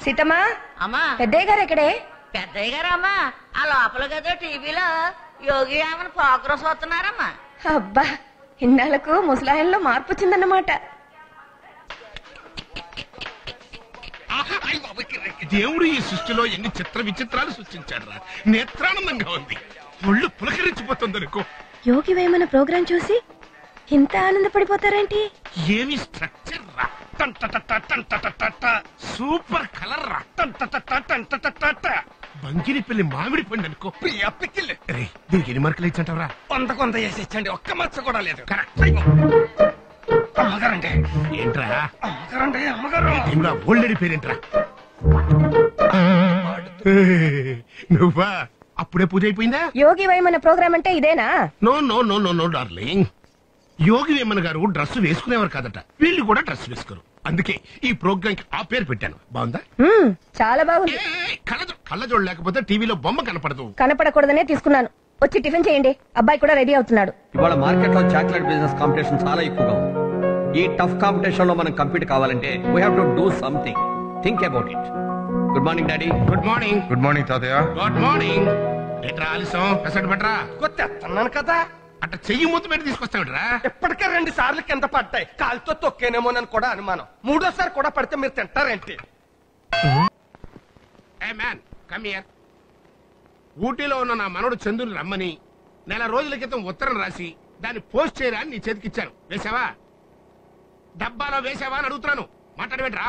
సీతమ్మా అమ్మా పెద్దయ్య గారు ఎక్కడే పెద్దయ్య గారమ్మా ఆ లోపల కదా టీవీలో యోగి ఆమెను ప్రోగ్రెస్ వస్తున్నారమ్మా అబ్బా ఇన్నాళ్లకు ముసలాయంలో మార్పు వచ్చిందన్నమాట దేవుడు ఈ సృష్టిలో ఎన్ని చిత్ర విచిత్రాలు సృష్టించాడు రా నేత్రానందంగా ఉంది ఒళ్ళు పులకరించిపోతుంది అనుకో యోగి వేమన ప్రోగ్రాం చూసి ఇంత ఆనందపడిపోతారేంటి ఏమి స్ట్రక్చర్ రా టన్ ట ట ట టన్ ట ట ట ట. సూపర్ కలర్ రా టన్ ట ట ట టన్ ట ట ట ట. బంగిని పెళ్లి మామిడి పండు అనుకో ప్రియా పిక్కిల్ రే దీనికి ఎన్ని మార్కులు ఇచ్చంటావరా కొంత కొంత వేసి ఇచ్చండి ఒక్క మచ్చ కూడా లేదు కరెక్ట్ అమ్మగారండి ఏంట్రా అమ్మగారండి అమ్మగారు ఏమిరా ఓల్డెడి పేరేంట్రా నువ్వా అప్పుడే పూజ అయిపోయిందా యోగి వేమన ప్రోగ్రాం అంటే ఇదేనా no no no no no darling Yogi Vemana garu dress వేసుకునేవారు కాదట వీళ్ళు కూడా డ్రెస్ వేసుకోరు అందుకే ఈ ప్రోగ్రామ్ కి ఆ పేరు పెట్టాను బాగుందా మ్మ్, చాలా బాగుంది ఏయ్, కళ్ళజో కళ్ళజోడు లేకపోతే టీవీలో బొమ్మ కనపడదు కనపడకూడదనే తీసుకున్నాను వచ్చి టిఫిన్ చేయండి అబ్బాయి కూడా రెడీ అవుతున్నాడు ఇవాళ మార్కెట్ లో చాక్లెట్ బిజినెస్ కాంపిటీషన్ చాలా ఎక్కువగా ఉంది ఈ టఫ్ కాంపిటీషన్ లో మనం కంపీట్ కావాలంటే we have to do something think about it good morning daddy good morning good morning తాతయ్య గుడ్ మార్నింగ్ ఎట్రా ఆలస్యం పెసట్ పట్రా తెస్తున్నాను కదా అట్ట చెయ్యి మూత పెట్టి తీసుకొస్తావిట్రా ఇప్పటికే రెండు సార్లు కింద పడ్డాయి కాలుతో తొక్కేనేమోనని కూడా అనుమానం మూడోసారి కూడా పడితే మీరు తింటారేంటి ఏ మ్యాన్ కమ్ హియర్ ఊటీలో ఉన్న నా మనవడు చందుని రమ్మని నెల రోజుల క్రితం ఉత్తరం రాసి దాన్ని పోస్ట్ చేయరా అని నీ చేతికిచ్చాను వేసావా డబ్బాలో వేసావా అని అడుగుతున్నాను మాట్లాడబెట్రా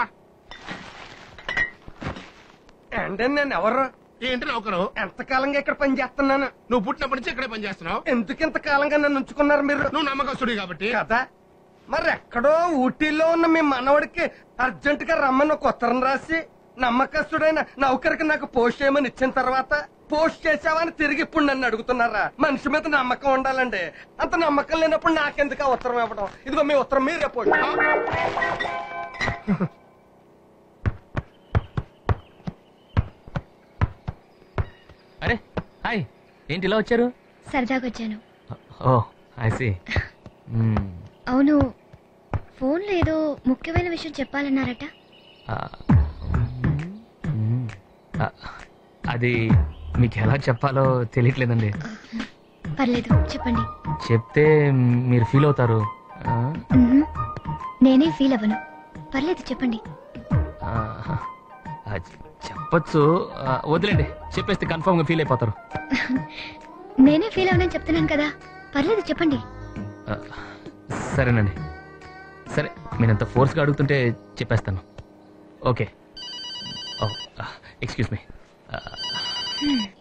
ఏంటండి నేను ఎవరు ఏంటి నౌకరు ఎంతకాలంగా ఇక్కడ పని చేస్తున్నాను నువ్వు పుట్టినప్పటి నుంచి ఇక్కడే పనిచేస్తున్నావు ఎందుకు ఇంతకాలంగా నన్ను ఉంచుకున్నారు మీరు నువ్వు నమ్మకస్తుడి కాబట్టి కదా మరి ఎక్కడో ఊటీలో ఉన్న మీ మనవడికి అర్జెంట్ గా రమ్మని ఒక ఉత్తరం రాసి నమ్మకస్తుడైన నౌకరికి నాకు పోస్ట్ చేయమని ఇచ్చిన తర్వాత పోస్ట్ చేసావని తిరిగి ఇప్పుడు నన్ను అడుగుతున్నారా మనిషి మీద నమ్మకం ఉండాలండి అంత నమ్మకం లేనప్పుడు నాకెందుకు ఆ ఉత్తరం ఇవ్వడం ఇదిగో మీ ఉత్తరం మీరే పోండి అరే హాయ్ ఏంటి ఇలా వచ్చారు సరదాగా వచ్చాను ఓ ఐ సి అవును ఫోన్లో ఏదో ముఖ్యమైన విషయం చెప్పాలన్నారట అది మీకు ఎలా చెప్పాలో తెలియట్లేదండి పర్లేదు చెప్పండి చెప్తే మీరు ఫీల్ అవుతారు ఆ, మ్మ్. నేనే ఫీల్ అవ్వను పర్లేదు చెప్పండి ఆ, ఆ, చెప్పొచ్చు ఆ, వదిలేండి చెప్పేస్తే కన్ఫర్మ్ గా ఫీల్ అయిపోతారు నేనే ఫీల్ అవ్వనని చెప్తున్నాను కదా పర్లేదు చెప్పండి ఆ, సరేనండి సరే మీరు ఎంత ఫోర్స్గా అడుగుతుంటే చెప్పేస్తాను ఓకే ఓ ఎక్స్క్యూజ్ మీ హ్మ్.